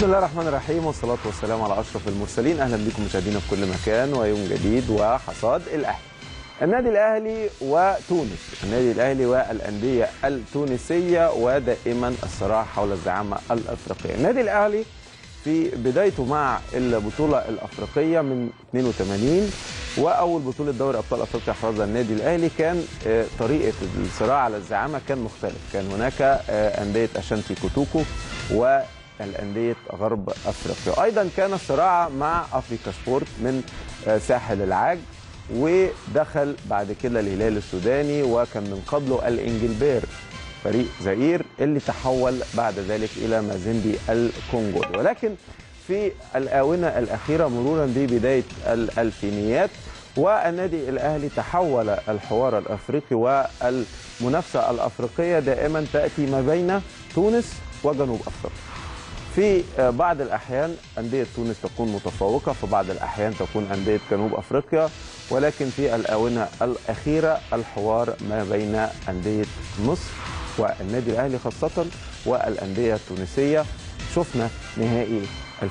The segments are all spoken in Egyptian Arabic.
بسم الله الرحمن الرحيم والصلاة والسلام على أشرف المرسلين أهلا بكم مشاهدينا في كل مكان ويوم جديد وحصاد الأهلي النادي الأهلي وتونس النادي الأهلي والأندية التونسية ودائما الصراع حول الزعامة الأفريقية النادي الأهلي في بدايته مع البطولة الأفريقية من 82 وأول بطولة دوري أبطال أفريقيا حرزها النادي الأهلي كان آه، طريقة الصراع على الزعامة كان مختلف كان هناك آه، أندية أشانتي كوتوكو والأندية غرب أفريقيا أيضا كان الصراع مع أفريكا سبورت من آه، ساحل العاج ودخل بعد كده الهلال السوداني وكان من قبله الإنجلبير فريق زئير اللي تحول بعد ذلك الى مازيمبي الكونغولي ولكن في الاونه الاخيره مرورا ببدايه الالفينيات والنادي الاهلي تحول الحوار الافريقي والمنافسه الافريقيه دائما تاتي ما بين تونس وجنوب افريقيا. في بعض الاحيان انديه تونس تكون متفوقه في بعض الاحيان تكون انديه جنوب افريقيا ولكن في الاونه الاخيره الحوار ما بين انديه مصر والنادي الاهلي خاصه والانديه التونسيه شفنا نهائي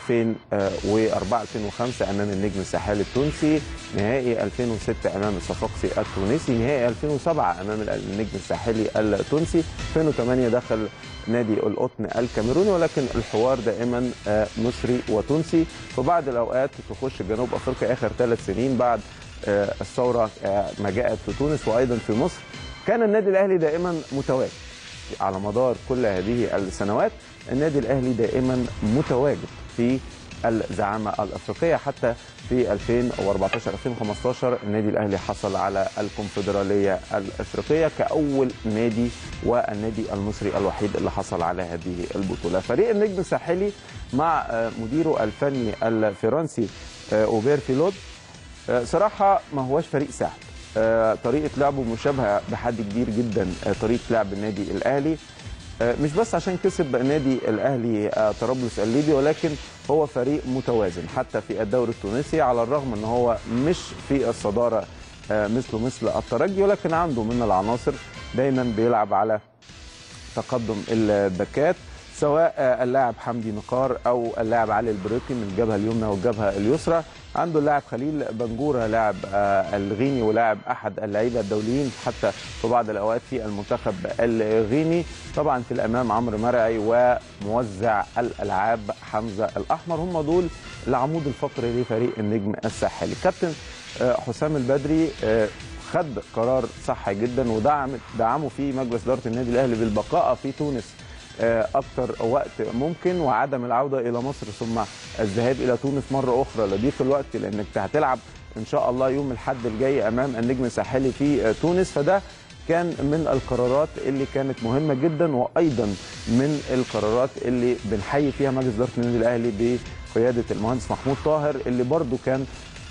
2004 2005 امام النجم الساحلي التونسي نهائي 2006 امام الصفاقسي التونسي نهائي 2007 امام النجم الساحلي التونسي 2008 دخل نادي القطن الكاميروني ولكن الحوار دائما آه، مصري وتونسي في بعض الاوقات تخش جنوب افريقيا اخر ثلاث سنين بعد آه، الثوره آه، ما جاءت في تونس وايضا في مصر كان النادي الاهلي دائما متواجد على مدار كل هذه السنوات النادي الاهلي دائما متواجد في الزعامه الافريقيه حتى في 2014 2015 النادي الاهلي حصل على الكونفدراليه الافريقيه كاول نادي والنادي المصري الوحيد اللي حصل على هذه البطوله فريق النجم الساحلي مع آه، مديره الفني الفرنسي آه، اوبير فيلود آه، صراحه ما هواش فريق سهل آه، طريقه لعبه مشابهه بحد كبير جدا آه، طريقه لعب النادي الاهلي آه، مش بس عشان كسب النادي الاهلي آه، طرابلس الليبي ولكن هو فريق متوازن حتى في الدوري التونسي على الرغم ان هو مش في الصداره آه، مثله مثل الترجي ولكن عنده من العناصر دايما بيلعب على تقدم الباكات سواء آه، اللاعب حمدي نقار او اللاعب علي البريقي من الجبهه اليمنى والجبهه اليسرى عنده اللاعب خليل بنجوره لاعب آه، الغيني ولاعب احد اللعيبه الدوليين حتى في بعض الاوقات في المنتخب الغيني طبعا في الامام عمرو مرعي وموزع الالعاب حمزه الاحمر هم دول العمود الفقري لفريق النجم الساحلي كابتن آه، حسام البدري آه، خد قرار صح جدا ودعم دعمه فيه مجلس اداره النادي الاهلي بالبقاء في تونس آه، اكتر وقت ممكن وعدم العوده الى مصر ثم الذهاب الى تونس مره اخرى لضيق الوقت لانك هتلعب ان شاء الله يوم الاحد الجاي امام النجم الساحلي في آه، تونس فده كان من القرارات اللي كانت مهمه جدا وايضا من القرارات اللي بنحيي فيها مجلس اداره النادي الاهلي بقياده المهندس محمود طاهر اللي برضو كان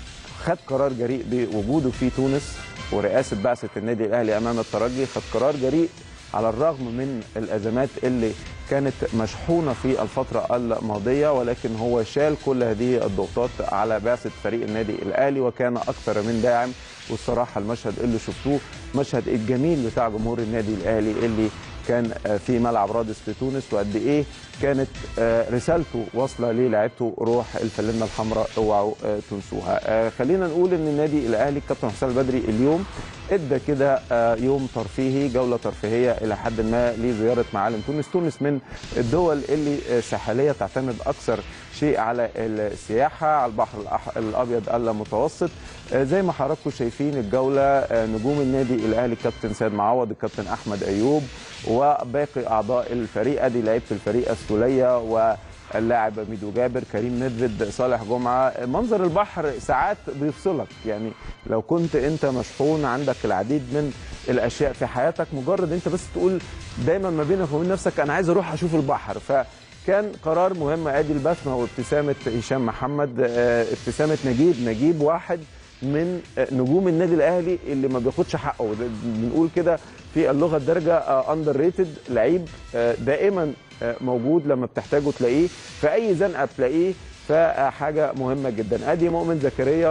خد قرار جريء بوجوده في تونس ورئاسه بعثه النادي الاهلي امام الترجي خد قرار جريء على الرغم من الازمات اللي كانت مشحونه في الفتره الماضيه ولكن هو شال كل هذه الضغوطات على بعثه فريق النادي الاهلي وكان اكثر من داعم والصراحه المشهد اللي شفتوه مشهد الجميل بتاع جمهور النادي الاهلي اللي كان آه، في ملعب رادس في تونس وقد ايه كانت آه، رسالته واصله للاعيبته روح الفلنه الحمراء اوعوا آه، تنسوها آه، خلينا نقول ان النادي الاهلي كابتن حسام البدري اليوم ادى كده آه، يوم ترفيهي جوله ترفيهيه الى حد ما لزياره معالم تونس تونس من الدول اللي آه، ساحليه تعتمد اكثر شيء على السياحه على البحر الأح- الابيض المتوسط آه، زي ما حضراتكم شايفين الجوله آه، نجوم النادي الاهلي الكابتن سيد معوض الكابتن احمد ايوب وباقي اعضاء الفريق ادي لعيبه الفريق السوليه واللاعب ميدو جابر كريم ندفد صالح جمعه منظر البحر ساعات بيفصلك يعني لو كنت انت مشحون عندك العديد من الاشياء في حياتك مجرد انت بس تقول دايما ما بينك وبين نفسك انا عايز اروح اشوف البحر فكان قرار مهم ادي البسمه وابتسامه هشام محمد آه، ابتسامه نجيب نجيب واحد من آه، نجوم النادي الاهلي اللي ما بياخدش حقه ده بنقول كده في اللغه الدارجه اندر ريتد لعيب آه، دائما آه، موجود لما بتحتاجه تلاقيه في اي زنقه تلاقيه فحاجه مهمه جدا ادي مؤمن زكريا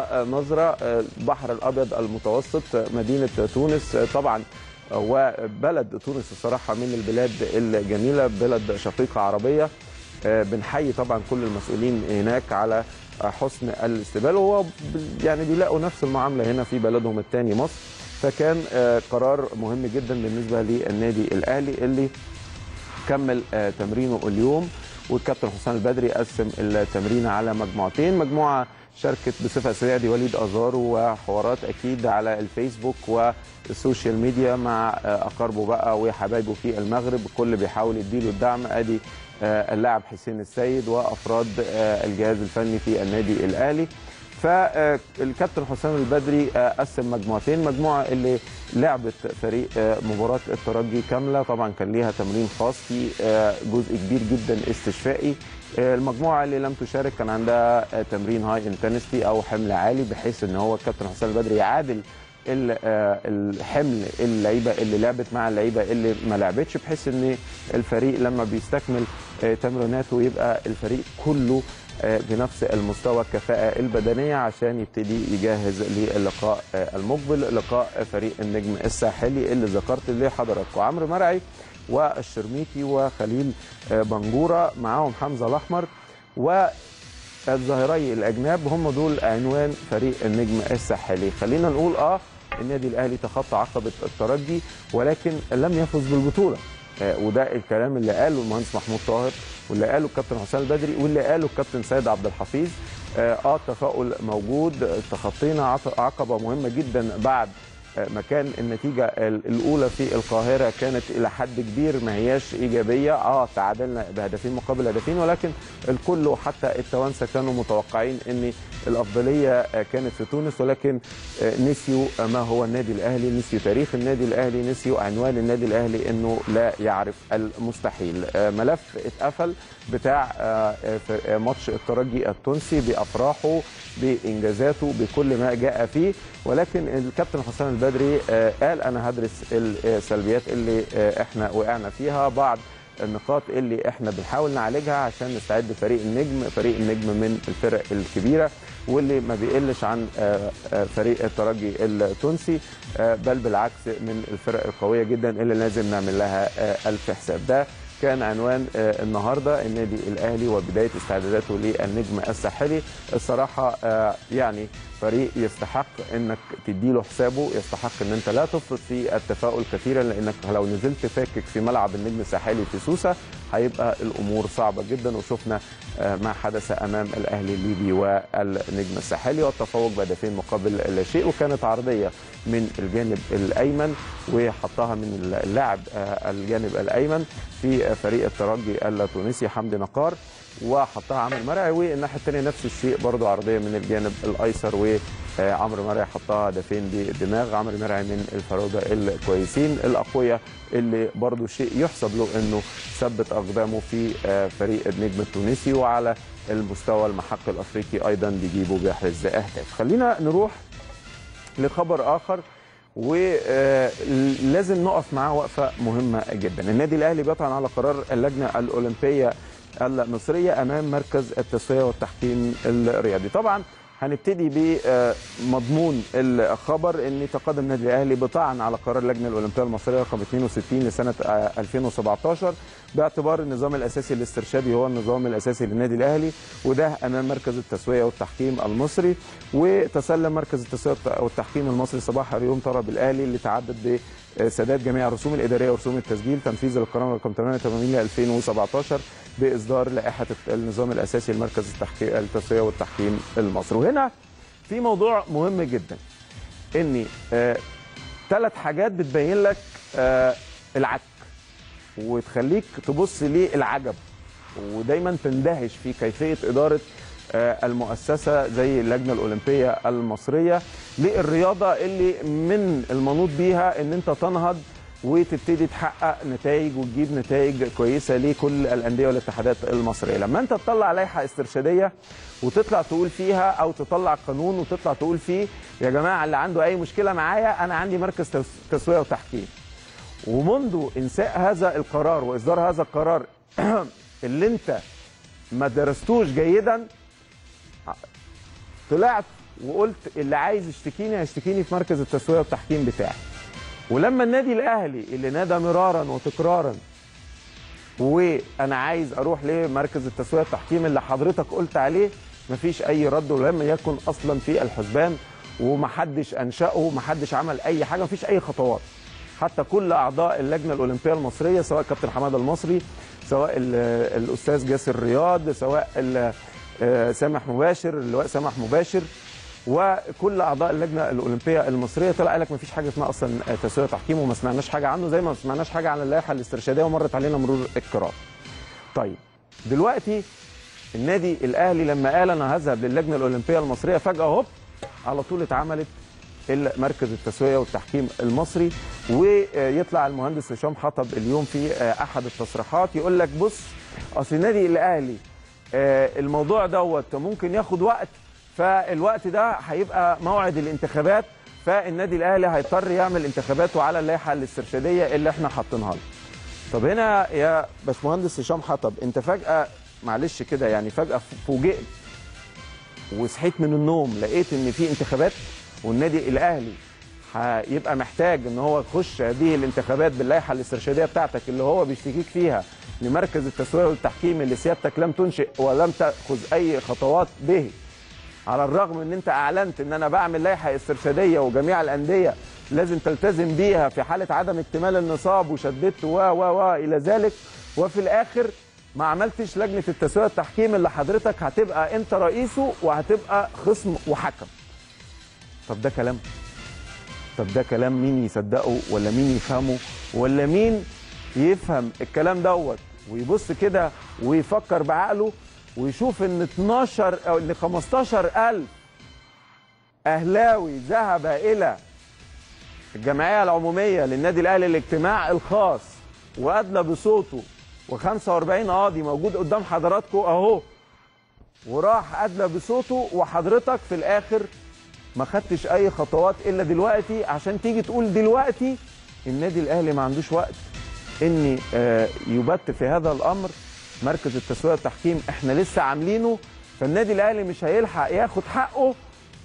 ونظره آه، البحر الابيض المتوسط آه، مدينه تونس آه، طبعا وبلد تونس الصراحه من البلاد الجميله بلد شقيقه عربيه بنحيي طبعا كل المسؤولين هناك على حسن الاستقبال وهو يعني بيلاقوا نفس المعامله هنا في بلدهم الثاني مصر فكان قرار مهم جدا بالنسبه للنادي الاهلي اللي كمل تمرينه اليوم والكابتن حسام البدري قسم التمرين على مجموعتين مجموعه شاركت بصفه اساسيه دي وليد ازارو وحوارات اكيد على الفيسبوك والسوشيال ميديا مع اقاربه بقى وحبايبه في المغرب الكل بيحاول يديله الدعم ادي اللاعب حسين السيد وافراد الجهاز الفني في النادي الاهلي فالكابتن حسام البدري قسم مجموعتين مجموعه اللي لعبت فريق مباراه الترجي كامله طبعا كان ليها تمرين خاص في جزء كبير جدا استشفائي المجموعه اللي لم تشارك كان عندها تمرين هاي انتنستي او حمل عالي بحيث ان هو الكابتن حسام البدري يعادل الحمل اللعيبه اللي لعبت مع اللعيبه اللي ما لعبتش بحيث ان الفريق لما بيستكمل تمريناته يبقى الفريق كله بنفس المستوى الكفاءة البدنية عشان يبتدي يجهز للقاء المقبل لقاء فريق النجم الساحلي اللي ذكرت لحضراتكم عمرو مرعي والشرميتي وخليل بنجورة معاهم حمزة الأحمر والظاهري الأجناب هم دول عنوان فريق النجم الساحلي خلينا نقول اه النادي الأهلي تخطى عقبة الترجي ولكن لم يفز بالبطولة وده الكلام اللي قاله المهندس محمود طاهر واللي قاله الكابتن حسام البدري واللي قاله الكابتن سيد عبد الحفيظ اه التفاؤل موجود تخطينا عقبه مهمه جدا بعد ما كان النتيجه الاولى في القاهره كانت الى حد كبير ما هياش ايجابيه اه تعادلنا بهدفين مقابل هدفين ولكن الكل وحتى التوانسه كانوا متوقعين ان الافضليه كانت في تونس ولكن نسيوا ما هو النادي الاهلي نسيوا تاريخ النادي الاهلي نسيوا عنوان النادي الاهلي انه لا يعرف المستحيل ملف اتقفل بتاع ماتش الترجي التونسي بافراحه بانجازاته بكل ما جاء فيه ولكن الكابتن حسام البدري قال انا هدرس السلبيات اللي احنا وقعنا فيها بعض النقاط اللي احنا بنحاول نعالجها عشان نستعد فريق النجم فريق النجم من الفرق الكبيره واللي ما بيقلش عن فريق الترجي التونسي بل بالعكس من الفرق القويه جدا اللي لازم نعمل لها الف حساب ده كان عنوان النهارده النادي الاهلي وبدايه استعداداته للنجم الساحلي الصراحه يعني فريق يستحق انك تديله حسابه يستحق ان انت لا تفرط في التفاؤل كثيرا لانك لو نزلت فاكك في ملعب النجم الساحلي في سوسه هيبقى الامور صعبه جدا وشفنا ما حدث امام الاهلي الليبي والنجم الساحلي والتفوق بهدفين مقابل لا شيء وكانت عرضيه من الجانب الايمن وحطها من اللاعب الجانب الايمن في فريق الترجي التونسي حمدي نقار وحطها عمرو مرعي والناحيه الثانيه نفس الشيء برضو عرضيه من الجانب الايسر وعمرو مرعي حطها هدفين بدماغ عمرو مرعي من الفراوده الكويسين الاقوياء اللي برضو شيء يحسب له انه ثبت اقدامه في فريق النجم التونسي وعلى المستوى المحك الافريقي ايضا بيجيبوا بيحرز اهداف خلينا نروح لخبر اخر ولازم نقف معاه وقفه مهمه جدا النادي الاهلي بيطعن على قرار اللجنه الاولمبيه المصريه امام مركز التسويه والتحكيم الرياضي طبعا هنبتدي بمضمون الخبر ان تقدم النادي الاهلي بطعن على قرار اللجنه الاولمبيه المصريه رقم 62 لسنه 2017 باعتبار النظام الاساسي الاسترشادي هو النظام الاساسي للنادي الاهلي وده امام مركز التسويه والتحكيم المصري وتسلم مركز التسويه والتحكيم المصري صباح اليوم طلب الاهلي اللي تعدد بسداد جميع الرسوم الاداريه ورسوم التسجيل تنفيذ القانون رقم 88 ل 2017 باصدار لائحه النظام الاساسي لمركز التحكيم التسويه والتحكيم المصري وهنا في موضوع مهم جدا ان ثلاث حاجات بتبين لك آه العك وتخليك تبص للعجب ودايما تندهش في كيفيه اداره آه المؤسسه زي اللجنه الاولمبيه المصريه للرياضه اللي من المنوط بيها ان انت تنهض وتبتدي تحقق نتائج وتجيب نتائج كويسه لكل الانديه والاتحادات المصريه لما انت تطلع لائحه استرشاديه وتطلع تقول فيها او تطلع قانون وتطلع تقول فيه يا جماعه اللي عنده اي مشكله معايا انا عندي مركز تسويه وتحكيم ومنذ انساء هذا القرار واصدار هذا القرار اللي انت ما درستوش جيدا طلعت وقلت اللي عايز يشتكيني هيشتكيني في مركز التسويه والتحكيم بتاعي ولما النادي الاهلي اللي نادى مرارا وتكرارا وانا عايز اروح لمركز التسويه التحكيم اللي حضرتك قلت عليه مفيش اي رد ولم يكن اصلا في الحسبان ومحدش انشاه ومحدش عمل اي حاجه مفيش اي خطوات حتى كل اعضاء اللجنه الاولمبيه المصريه سواء كابتن حماده المصري سواء ال- الاستاذ جاسر رياض سواء ال- آه، سامح مباشر اللواء سامح مباشر وكل اعضاء اللجنه الاولمبيه المصريه طلع قال لك ما فيش حاجه اسمها اصلا تسويه تحكيم وما سمعناش حاجه عنه زي ما سمعناش حاجه عن اللائحه الاسترشاديه ومرت علينا مرور الكرام. طيب دلوقتي النادي الاهلي لما قال انا هذهب للجنه الاولمبيه المصريه فجاه هوب على طول اتعملت مركز التسويه والتحكيم المصري ويطلع المهندس هشام حطب اليوم في احد التصريحات يقول لك بص اصل النادي الاهلي آه، الموضوع دوت ممكن ياخد وقت فالوقت ده هيبقى موعد الانتخابات فالنادي الاهلي هيضطر يعمل انتخاباته على اللائحه الاسترشاديه اللي احنا حاطينها له. طب هنا يا باشمهندس هشام حطب انت فجاه معلش كده يعني فجاه فوجئت وصحيت من النوم لقيت ان في انتخابات والنادي الاهلي هيبقى محتاج ان هو يخش هذه الانتخابات باللائحه الاسترشاديه بتاعتك اللي هو بيشتكيك فيها لمركز التسويه والتحكيم اللي سيادتك لم تنشئ ولم تاخذ اي خطوات به على الرغم ان انت اعلنت ان انا بعمل لائحه استرشاديه وجميع الانديه لازم تلتزم بيها في حاله عدم اكتمال النصاب وشددت و و و الى ذلك وفي الاخر ما عملتش لجنه التسويه والتحكيم اللي حضرتك هتبقى انت رئيسه وهتبقى خصم وحكم. طب ده كلام؟ طب ده كلام مين يصدقه ولا مين يفهمه ولا مين يفهم الكلام دوت ويبص كده ويفكر بعقله ويشوف ان 12 او ان 15000 اهلاوي ذهب الى الجمعيه العموميه للنادي الاهلي الاجتماع الخاص وادلى بصوته و45 قاضي موجود قدام حضراتكم اهو وراح ادلى بصوته وحضرتك في الاخر ما خدتش اي خطوات الا دلوقتي عشان تيجي تقول دلوقتي النادي الاهلي ما عندوش وقت ان آه، يبت في هذا الامر مركز التسويه والتحكيم احنا لسه عاملينه فالنادي الاهلي مش هيلحق ياخد حقه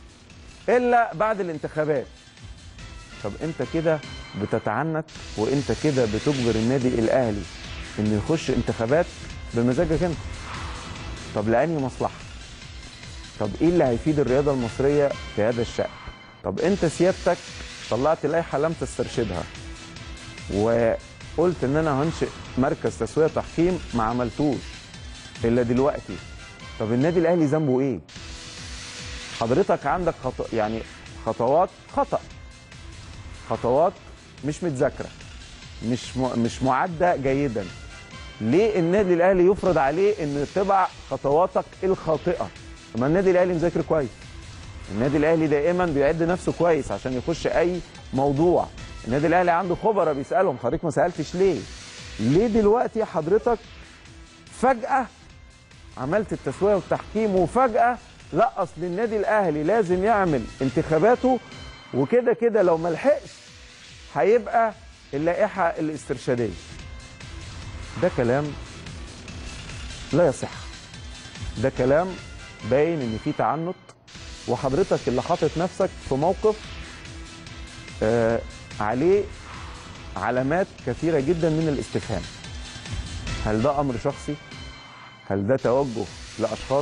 الا بعد الانتخابات طب انت كده بتتعنت وانت كده بتجبر النادي الاهلي انه يخش انتخابات بمزاجك انت طب لاني مصلحه طب ايه اللي هيفيد الرياضه المصريه في هذا الشان طب انت سيادتك طلعت لائحه لم تسترشدها وقلت ان انا هنشئ مركز تسويه تحكيم ما عملتوش الا دلوقتي طب النادي الاهلي ذنبه ايه حضرتك عندك خط... يعني خطوات خطا خطوات مش متذاكره مش م... مش معده جيدا ليه النادي الاهلي يفرض عليه انه يتبع خطواتك الخاطئه طب ما النادي الاهلي مذاكر كويس النادي الاهلي دائما بيعد نفسه كويس عشان يخش اي موضوع النادي الاهلي عنده خبراء بيسالهم حضرتك ما سالتش ليه ليه دلوقتي حضرتك فجاه عملت التسويه والتحكيم وفجاه لا اصل النادي الاهلي لازم يعمل انتخاباته وكده كده لو ما لحقش هيبقى اللائحه الاسترشاديه ده كلام لا يصح ده كلام باين ان في تعنت وحضرتك اللي حاطط نفسك في موقف آه عليه علامات كثيره جدا من الاستفهام هل ده امر شخصي هل ده توجه لاشخاص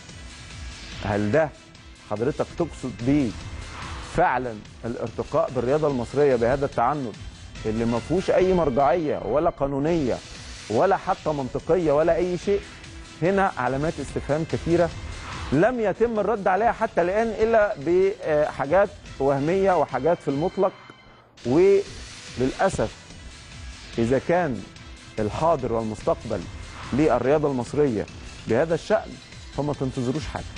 هل ده حضرتك تقصد بيه فعلا الارتقاء بالرياضه المصريه بهذا التعنت اللي ما فيهوش اي مرجعيه ولا قانونيه ولا حتى منطقيه ولا اي شيء هنا علامات استفهام كثيره لم يتم الرد عليها حتى الان الا بحاجات وهميه وحاجات في المطلق وللاسف اذا كان الحاضر والمستقبل للرياضه المصريه بهذا الشان فما تنتظروش حاجه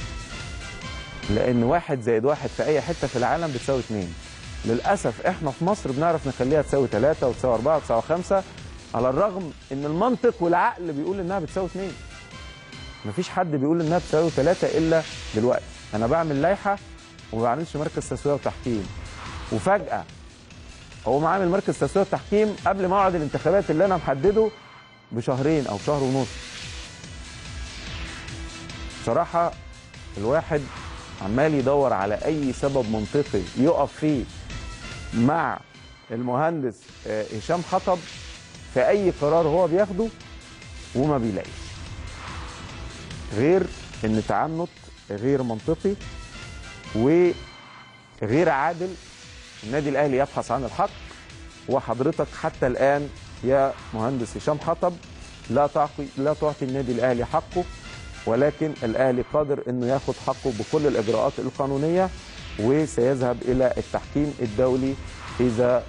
لان واحد زائد واحد في اي حته في العالم بتساوي اثنين للاسف احنا في مصر بنعرف نخليها تساوي ثلاثه وتساوي اربعه وتساوي خمسه على الرغم ان المنطق والعقل بيقول انها بتساوي اثنين مفيش حد بيقول انها بتساوي ثلاثه الا دلوقتي انا بعمل لائحه وما بعملش مركز تسويه وتحكيم وفجاه هو عامل مركز تسويه وتحكيم قبل موعد الانتخابات اللي انا محدده بشهرين او شهر ونص بصراحه الواحد عمال يدور على اي سبب منطقي يقف فيه مع المهندس هشام حطب في اي قرار هو بياخده وما بيلاقيش غير ان تعنت غير منطقي وغير عادل النادي الاهلي يبحث عن الحق وحضرتك حتى الان يا مهندس هشام حطب لا تعطي لا تعطي النادي الاهلي حقه ولكن الاهلي قادر انه ياخد حقه بكل الاجراءات القانونيه وسيذهب الى التحكيم الدولي اذا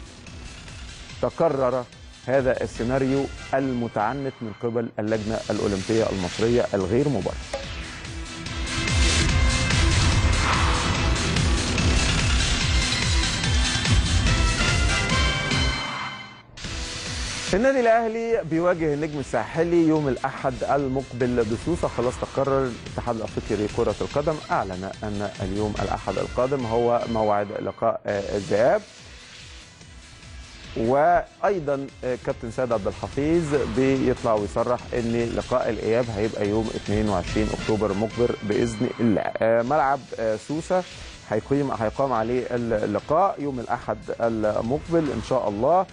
تكرر هذا السيناريو المتعنت من قبل اللجنه الاولمبيه المصريه الغير مبرر. النادي الاهلي بيواجه النجم الساحلي يوم الاحد المقبل بسوسه خلاص تقرر الاتحاد الافريقي لكره القدم اعلن ان اليوم الاحد القادم هو موعد لقاء الذهاب وايضا كابتن سيد عبد الحفيظ بيطلع ويصرح ان لقاء الاياب هيبقى يوم 22 اكتوبر مقبل باذن الله ملعب سوسه هيقيم هيقام عليه اللقاء يوم الاحد المقبل ان شاء الله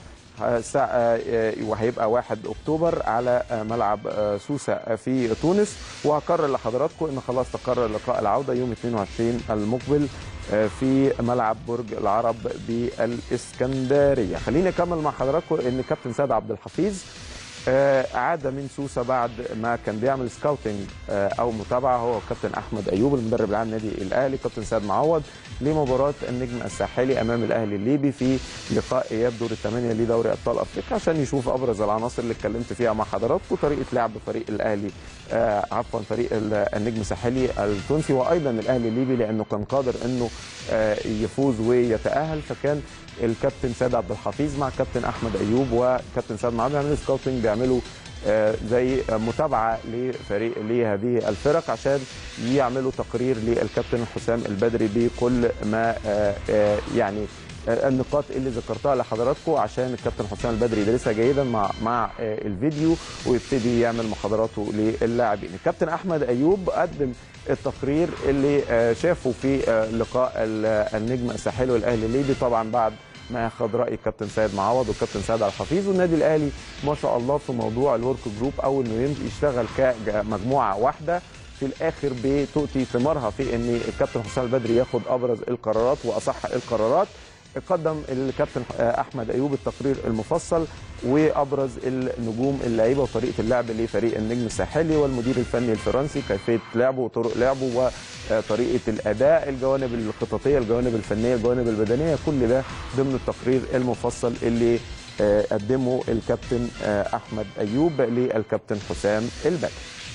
وهيبقى 1 اكتوبر على ملعب سوسه في تونس وهكرر لحضراتكم ان خلاص تقرر لقاء العوده يوم 22 المقبل في ملعب برج العرب بالاسكندريه خليني اكمل مع حضراتكم ان كابتن سيد عبد الحفيظ عاد من سوسه بعد ما كان بيعمل سكاوتنج او متابعه هو كابتن احمد ايوب المدرب العام النادي الاهلي كابتن سيد معوض لمباراه النجم الساحلي امام الاهلي الليبي في لقاء اياب دور الثمانيه لدوري ابطال افريقيا عشان يشوف ابرز العناصر اللي اتكلمت فيها مع حضراتكم طريقه لعب فريق الاهلي آه عفوا فريق النجم الساحلي التونسي وايضا الاهلي الليبي لانه كان قادر انه آه يفوز ويتاهل فكان الكابتن سيد عبد الحفيظ مع كابتن احمد ايوب وكابتن سيد معاذ بيعملوا سكاوتنج بيعملوا آه زي متابعه لفريق لهذه الفرق عشان يعملوا تقرير للكابتن حسام البدري بكل ما آه يعني النقاط اللي ذكرتها لحضراتكم عشان الكابتن حسام البدري يدرسها جيدا مع مع الفيديو ويبتدي يعمل محاضراته للاعبين. الكابتن احمد ايوب قدم التقرير اللي شافه في لقاء النجم الساحلي والاهلي الليبي طبعا بعد ما خد راي الكابتن سيد معوض والكابتن سيد عبد الحفيظ والنادي الاهلي ما شاء الله في موضوع الورك جروب او انه يشتغل كمجموعه واحده في الاخر بتؤتي ثمارها في ان الكابتن حسام البدري ياخد ابرز القرارات واصح القرارات قدم الكابتن احمد ايوب التقرير المفصل وابرز النجوم اللعيبه وطريقه اللعب لفريق النجم الساحلي والمدير الفني الفرنسي كيفيه لعبه وطرق لعبه وطريقه الاداء الجوانب الخططيه الجوانب الفنيه الجوانب البدنيه كل ده ضمن التقرير المفصل اللي قدمه الكابتن احمد ايوب للكابتن حسام البدري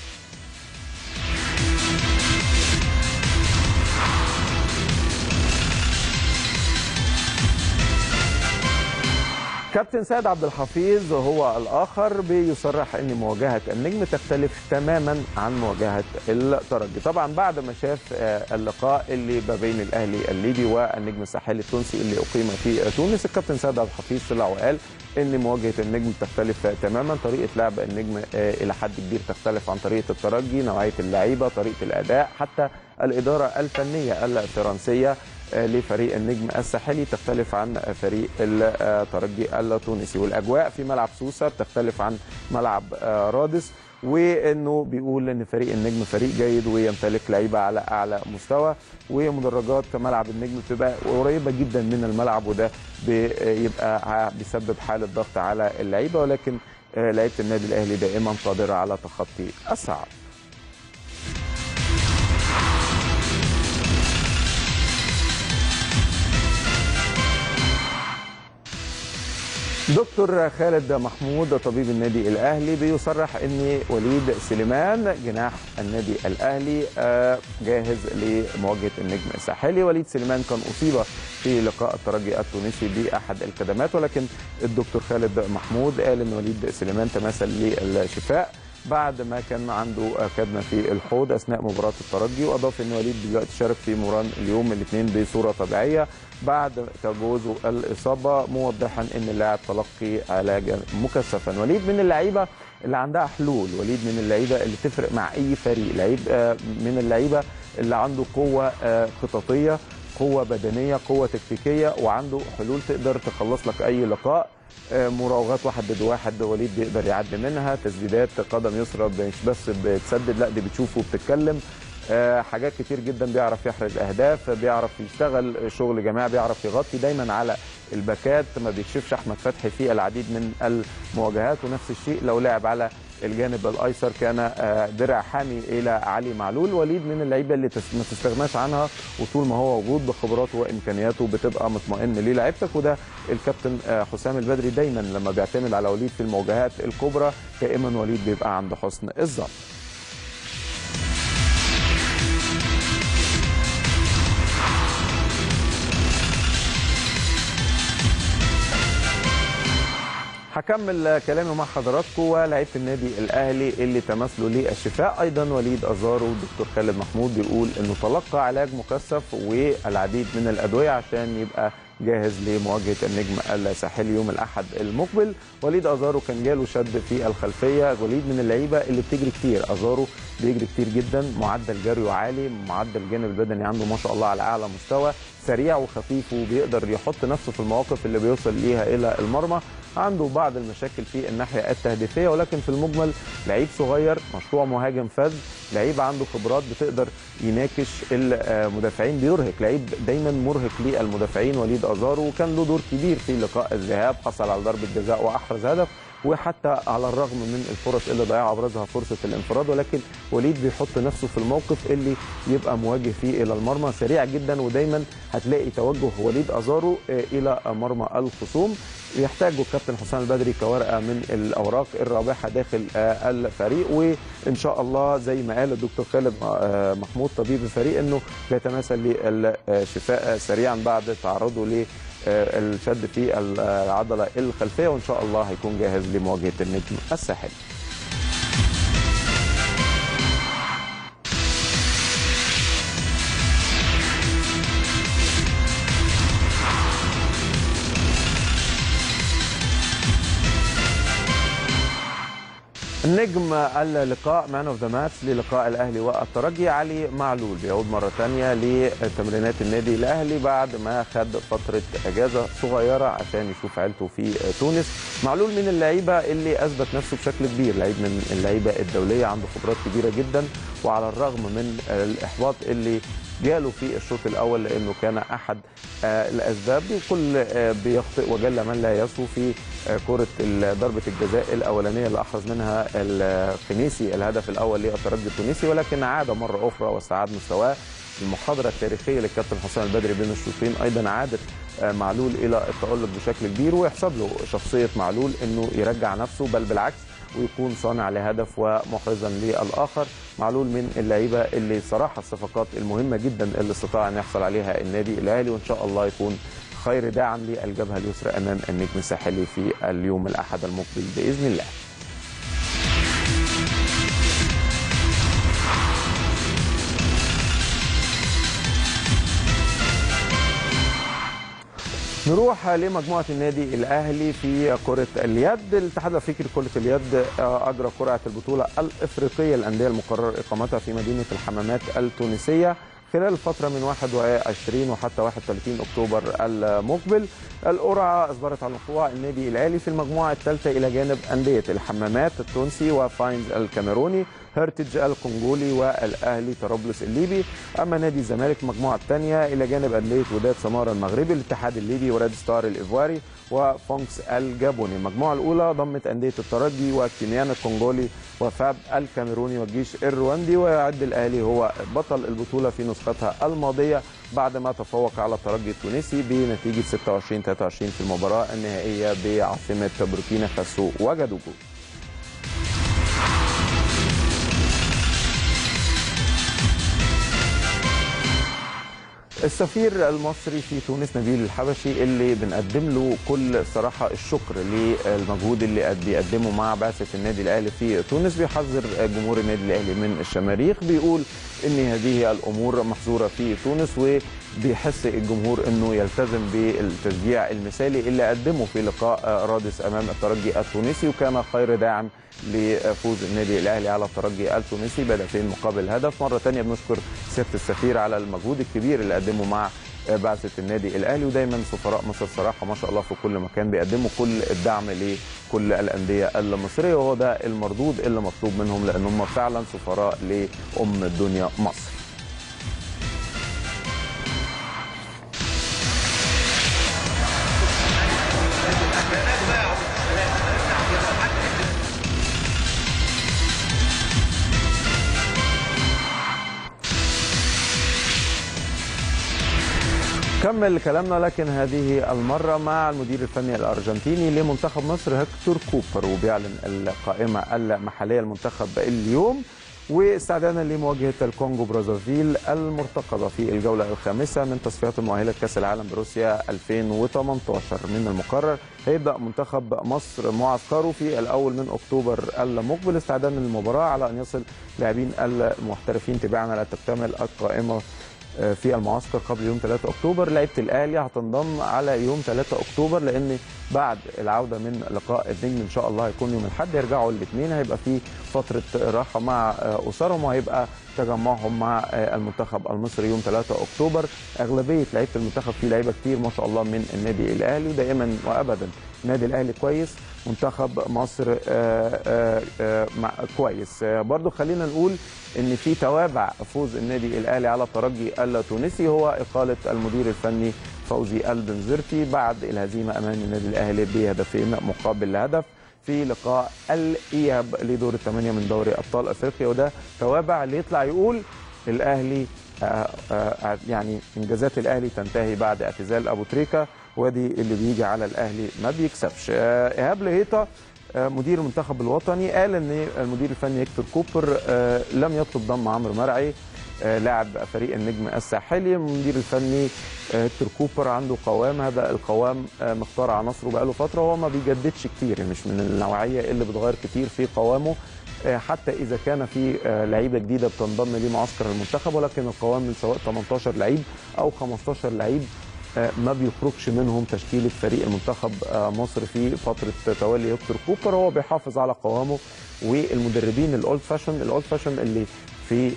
كابتن سيد عبد الحفيظ هو الاخر بيصرح ان مواجهه النجم تختلف تماما عن مواجهه الترجي طبعا بعد ما شاف اللقاء اللي ما بين الاهلي الليبي والنجم الساحلي التونسي اللي اقيم في تونس الكابتن سيد عبد الحفيظ طلع وقال ان مواجهه النجم تختلف تماما طريقه لعب النجم الى حد كبير تختلف عن طريقه الترجي نوعيه اللعيبه طريقه الاداء حتى الاداره الفنيه الفرنسيه لفريق النجم الساحلي تختلف عن فريق الترجي التونسي والاجواء في ملعب سوسه بتختلف عن ملعب رادس وانه بيقول ان فريق النجم فريق جيد ويمتلك لعيبه على اعلى مستوى ومدرجات ملعب النجم بتبقى قريبه جدا من الملعب وده بيبقى بيسبب حاله ضغط على اللعيبه ولكن لعيبه النادي الاهلي دائما قادره على تخطي الصعب دكتور خالد محمود طبيب النادي الاهلي بيصرح ان وليد سليمان جناح النادي الاهلي جاهز لمواجهه النجم الساحلي وليد سليمان كان اصيب في لقاء الترجي التونسي باحد الكدمات ولكن الدكتور خالد محمود قال ان وليد سليمان تماثل للشفاء بعد ما كان عنده كدمه في الحوض اثناء مباراه الترجي واضاف ان وليد دلوقتي شارك في مباراه اليوم الاثنين بصوره طبيعيه بعد تجاوزه الاصابه موضحا ان اللاعب تلقي علاجا مكثفا وليد من اللعيبه اللي عندها حلول وليد من اللعيبه اللي تفرق مع اي فريق لعيب من اللعيبه اللي عنده قوه خططيه قوه بدنيه قوه تكتيكيه وعنده حلول تقدر تخلص لك اي لقاء آه، مراوغات واحد ضد واحد وليد بيقدر يعدي منها تسديدات قدم يسرى مش بس بتسدد لا دي بتشوف وبتتكلم آه، حاجات كتير جدا بيعرف يحرز اهداف بيعرف يشتغل شغل جماعي بيعرف يغطي دايما على الباكات ما بيكشفش احمد فتحي في العديد من المواجهات ونفس الشيء لو لعب على الجانب الايسر كان آه، درع حامي الى علي معلول وليد من اللعيبه اللي تس- ما تستغناش عنها وطول ما هو موجود بخبراته وامكانياته بتبقى مطمئن ليه لعيبتك وده الكابتن آه، حسام البدري دايما لما بيعتمد على وليد في المواجهات الكبرى دائما وليد بيبقى عند حسن الظن هكمل كلامي مع حضراتكم ولاعيبه النادي الاهلي اللي تمثلوا للشفاء ايضا وليد ازارو والدكتور خالد محمود بيقول انه تلقى علاج مكثف والعديد من الادويه عشان يبقى جاهز لمواجهه النجم الساحلي يوم الاحد المقبل وليد ازارو كان جاله شد في الخلفيه وليد من اللعيبه اللي بتجري كتير ازارو بيجري كتير جدا معدل جريه عالي معدل الجانب البدني عنده ما شاء الله على اعلى مستوى سريع وخفيف وبيقدر يحط نفسه في المواقف اللي بيوصل ليها الى المرمى عنده بعض المشاكل في الناحيه التهديفيه ولكن في المجمل لعيب صغير مشروع مهاجم فذ لعيب عنده خبرات بتقدر يناكش المدافعين بيرهق لعيب دايما مرهق للمدافعين وليد ازارو وكان له دور كبير في لقاء الذهاب حصل على ضربه جزاء واحرز هدف وحتى على الرغم من الفرص اللي ضيعها ابرزها فرصه الانفراد ولكن وليد بيحط نفسه في الموقف اللي يبقى مواجه فيه الى المرمى سريع جدا ودايما هتلاقي توجه وليد ازارو آه، الى مرمى الخصوم يحتاجه الكابتن حسام البدري كورقه من الاوراق الرابحه داخل آه، الفريق وان شاء الله زي ما قال الدكتور خالد آه، محمود طبيب الفريق انه بيتمثل للشفاء سريعا بعد تعرضه ل آه، الشد في العضله الخلفيه وان شاء الله هيكون جاهز لمواجهه النجم الساحلي النجم اللقاء مان اوف ذا ماتش للقاء الاهلي والترجي علي معلول بيعود مره ثانيه لتمرينات النادي الاهلي بعد ما خد فتره اجازه صغيره عشان يشوف عيلته في تونس معلول من اللعيبه اللي اثبت نفسه بشكل كبير لعيب من اللعيبه الدوليه عنده خبرات كبيره جدا وعلى الرغم من الاحباط اللي جاله في الشوط الاول لانه كان احد آه، الاسباب كل آه، بيخطئ وجل من لا يسهو في آه، كره ال- ضربه الجزاء الاولانيه اللي احرز منها الخنيسي الهدف الاول للترجي التونسي ولكن عاد مره اخرى واستعاد مستواه المحاضره التاريخيه للكابتن حسام البدري بين الشوطين ايضا عادت آه، معلول الى التالق بشكل كبير ويحسب له شخصيه معلول انه يرجع نفسه بل بالعكس ويكون صانع لهدف ومحرزا للاخر معلول من اللعيبه اللي صراحه الصفقات المهمه جدا اللي استطاع ان يحصل عليها النادي الاهلي وان شاء الله يكون خير داعم للجبهه اليسرى امام النجم الساحلي في اليوم الاحد المقبل باذن الله. نروح لمجموعة النادي الأهلي في كرة اليد الاتحاد الأفريقي لكرة اليد آه، أجرى قرعة البطولة الإفريقية للأندية المقرر إقامتها في مدينة الحمامات التونسية خلال الفترة من 21 وحتى 31 أكتوبر المقبل القرعة أصدرت عن وقوع النادي الأهلي في المجموعة الثالثة إلى جانب أندية الحمامات التونسي وفاينز الكاميروني هيرتج الكونغولي والأهلي طرابلس الليبي أما نادي الزمالك المجموعة الثانية إلى جانب أندية وداد سمارة المغربي الاتحاد الليبي وريد ستار الإيفواري وفونكس الجابوني المجموعة الأولى ضمت أندية الترجي وكينيان الكونغولي وفاب الكاميروني والجيش الرواندي ويعد الأهلي هو بطل البطولة في نسختها الماضية بعد ما تفوق على الترجي التونسي بنتيجة 26 23 في المباراة النهائية بعاصمة بوركينا فاسو وجدوجو السفير المصري في تونس نبيل الحبشي اللي بنقدم له كل صراحة الشكر للمجهود اللي قد- بيقدمه مع بعثة النادي الأهلي في تونس بيحذر جمهور النادي الأهلي من الشماريخ بيقول ان هذه الامور محظوره في تونس وبيحس الجمهور انه يلتزم بالتشجيع المثالي اللي قدمه في لقاء رادس امام الترجي التونسي وكان خير داعم لفوز النادي الاهلي على الترجي التونسي بهدفين مقابل هدف مره ثانيه بنشكر سياده السفير على المجهود الكبير اللي قدمه مع بعثه النادي الاهلي ودايما سفراء مصر صراحه ما شاء الله في كل مكان بيقدموا كل الدعم لكل الانديه المصريه وهو ده المردود اللي مطلوب منهم لان هم فعلا سفراء لام الدنيا مصر. كمل كلامنا لكن هذه المرة مع المدير الفني الأرجنتيني لمنتخب مصر هكتور كوبر وبيعلن القائمة المحلية المنتخب اليوم واستعدادا لمواجهة الكونغو برازافيل المرتقبة في الجولة الخامسة من تصفيات المؤهلة لكأس العالم بروسيا 2018 من المقرر هيبدأ منتخب مصر معسكره في الأول من أكتوبر المقبل استعدادا للمباراة على أن يصل لاعبين المحترفين تباعا على تكتمل القائمة في المعسكر قبل يوم 3 اكتوبر لعيبه الاهلي هتنضم على يوم 3 اكتوبر لان بعد العوده من لقاء النجم ان شاء الله هيكون يوم الاحد يرجعوا الاثنين هيبقى في فتره راحه مع اسرهم وهيبقى تجمعهم مع المنتخب المصري يوم 3 اكتوبر اغلبيه لعيبه المنتخب فيه لعيبه كتير ما شاء الله من النادي الاهلي ودائما وابدا النادي الاهلي كويس منتخب مصر آآ آآ كويس برضو خلينا نقول ان في توابع فوز النادي الاهلي على الترجي التونسي هو اقاله المدير الفني فوزي البنزرتي بعد الهزيمه امام النادي الاهلي بهدفين مقابل هدف في لقاء الاياب لدور الثمانيه من دوري ابطال افريقيا وده توابع اللي يطلع يقول الاهلي آآ آآ يعني انجازات الاهلي تنتهي بعد اعتزال ابو تريكه ودي اللي بيجي على الاهلي ما بيكسبش ايهاب لهيطه مدير المنتخب الوطني قال ان المدير الفني هيكتور كوبر لم يطلب ضم عمرو مرعي لاعب فريق النجم الساحلي المدير الفني هيكتور كوبر عنده قوام هذا القوام مختار عناصره بقاله فتره وهو ما بيجددش كتير مش من النوعيه اللي بتغير كتير في قوامه حتى اذا كان في لعيبه جديده بتنضم لمعسكر المنتخب ولكن القوام سواء 18 لعيب او 15 لعيب ما بيخرجش منهم تشكيله فريق المنتخب مصر في فتره تولي هيكتور كوبر هو بيحافظ على قوامه والمدربين الاولد فاشن الاولد فاشن اللي في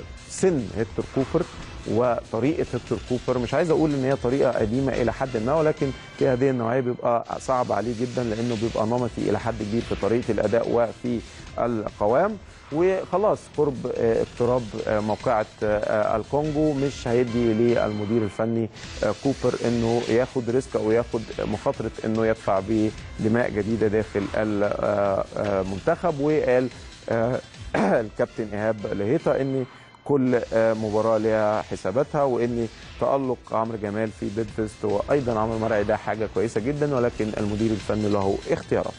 سن هيكتور كوبر وطريقه هيكتور كوبر مش عايز اقول ان هي طريقه قديمه الى حد ما ولكن في هذه النوعيه بيبقى صعب عليه جدا لانه بيبقى نمطي الى حد كبير في طريقه الاداء وفي القوام وخلاص قرب اقتراب موقعة الكونغو مش هيدي للمدير الفني كوبر انه ياخد ريسك او ياخد مخاطرة انه يدفع بدماء جديدة داخل المنتخب وقال الكابتن ايهاب لهيطة ان كل مباراة لها حساباتها وان تألق عمرو جمال في بيدفست وايضا عمرو مرعي ده حاجة كويسة جدا ولكن المدير الفني له اختياراته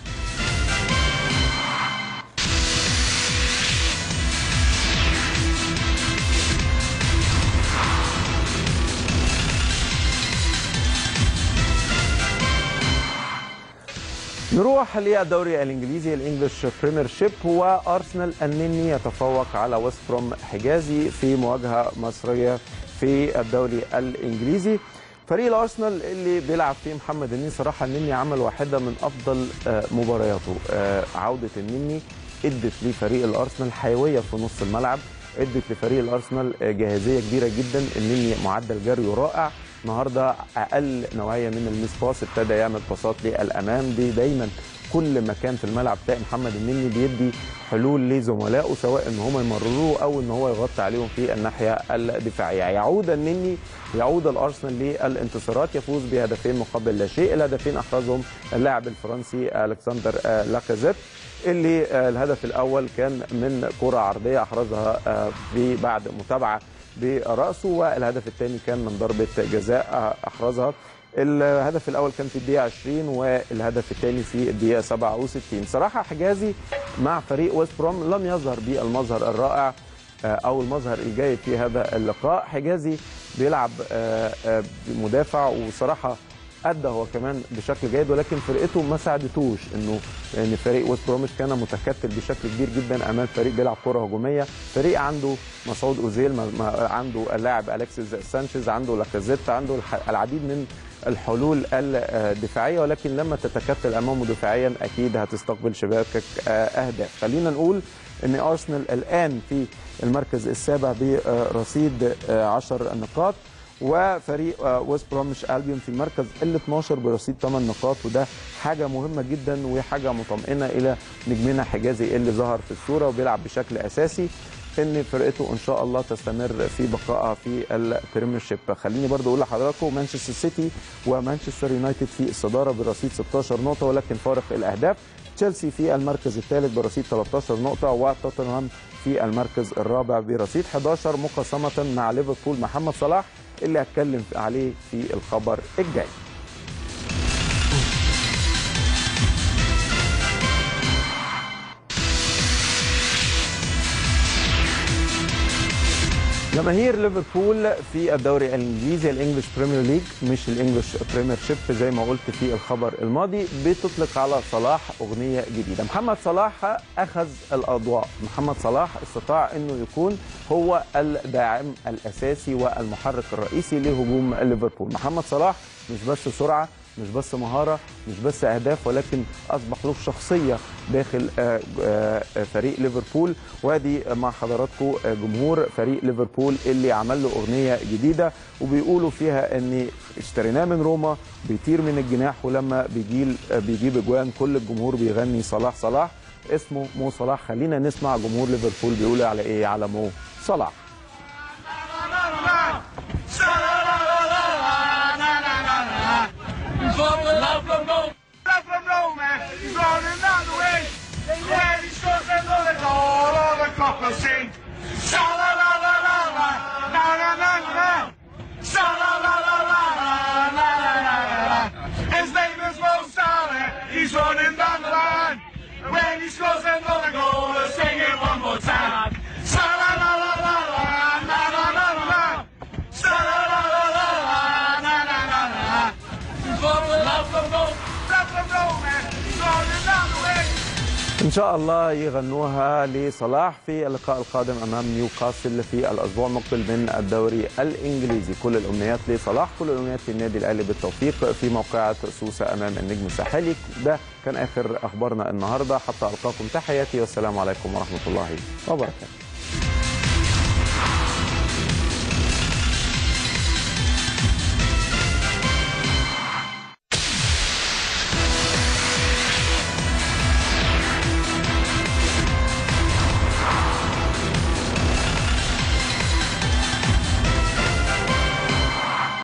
نروح للدوري الانجليزي الانجليش بريمير شيب وارسنال النني يتفوق على ويست بروم حجازي في مواجهه مصريه في الدوري الانجليزي فريق الارسنال اللي بيلعب فيه محمد النني صراحه النني عمل واحده من افضل مبارياته عوده النني ادت لفريق الارسنال حيويه في نص الملعب ادت لفريق الارسنال جاهزيه كبيره جدا النني معدل جريه رائع النهارده اقل نوعيه من الميس باس ابتدى يعمل باصات للامام دي دايما كل مكان في الملعب تلاقي محمد النني بيدي حلول لزملائه سواء ان هم يمرروه او ان هو يغطي عليهم في الناحيه الدفاعيه يعود النني يعود الارسنال للانتصارات يفوز بهدفين مقابل لا شيء الهدفين احرزهم اللاعب الفرنسي الكسندر لاكازيت اللي الهدف الاول كان من كره عرضيه احرزها بعد متابعه براسه والهدف الثاني كان من ضربه جزاء احرزها الهدف الاول كان في الدقيقه 20 والهدف الثاني في الدقيقه 67 صراحه حجازي مع فريق ويست بروم لم يظهر بالمظهر الرائع او المظهر الجيد في هذا اللقاء حجازي بيلعب مدافع وصراحه ادى هو كمان بشكل جيد ولكن فرقته ما ساعدتوش انه لان فريق ويست بروميش كان متكتل بشكل كبير جدا امام فريق بيلعب كره هجوميه فريق عنده مسعود اوزيل عنده اللاعب الكسيس سانشيز عنده لاكازيت عنده العديد من الحلول الدفاعيه ولكن لما تتكتل امامه دفاعيا اكيد هتستقبل شباكك اهداف خلينا نقول ان ارسنال الان في المركز السابع برصيد 10 نقاط وفريق آه، ويست بروميش البيون في المركز ال 12 برصيد 8 نقاط وده حاجه مهمه جدا وحاجه مطمئنه الى نجمنا حجازي اللي ظهر في الصوره وبيلعب بشكل اساسي ان فرقته ان شاء الله تستمر في بقائها في البريمير شيب خليني برضو اقول لحضراتكم مانشستر سيتي ومانشستر يونايتد في الصداره برصيد 16 نقطه ولكن فارق الاهداف تشيلسي في المركز الثالث برصيد 13 نقطه وتوتنهام في المركز الرابع برصيد 11 مقاسمه مع ليفربول محمد صلاح اللي هتكلم عليه في الخبر الجاي جماهير ليفربول في الدوري الانجليزي الانجليش بريمير ليج مش الانجليش بريمير شيب زي ما قلت في الخبر الماضي بتطلق على صلاح اغنيه جديده محمد صلاح اخذ الاضواء محمد صلاح استطاع انه يكون هو الداعم الاساسي والمحرك الرئيسي لهجوم ليفربول محمد صلاح مش بس سرعه مش بس مهارة مش بس أهداف ولكن أصبح له شخصية داخل آه، آه، فريق ليفربول وادي مع حضراتكم آه، جمهور فريق ليفربول اللي عمل له أغنية جديدة وبيقولوا فيها أن اشتريناه من روما بيطير من الجناح ولما بيجيل بيجيب اجوان كل الجمهور بيغني صلاح صلاح اسمه مو صلاح خلينا نسمع جمهور ليفربول بيقول على ايه على مو صلاح Love from Rome. Love from Rome, man. He's rolling down the way. When he scores another goal, all the coppers sing. Sha la la la la la, na na na na. Sha la la la la la, na na na na na. His name is Mo Salah. He's running down the line. When he scores another goal, let's sing it one more time. Sha la la la la la, na na na na na. Sha la la la la la, na na na na na. Love from Rome. Love from Rome, man. He's rolling down the way. ان شاء الله يغنوها لصلاح في اللقاء القادم امام نيوكاسل في الاسبوع المقبل من الدوري الانجليزي كل الامنيات لصلاح كل الامنيات للنادي الاهلي بالتوفيق في موقعة سوسه امام النجم الساحلي ده كان اخر اخبارنا النهارده حتى القاكم تحياتي والسلام عليكم ورحمه الله وبركاته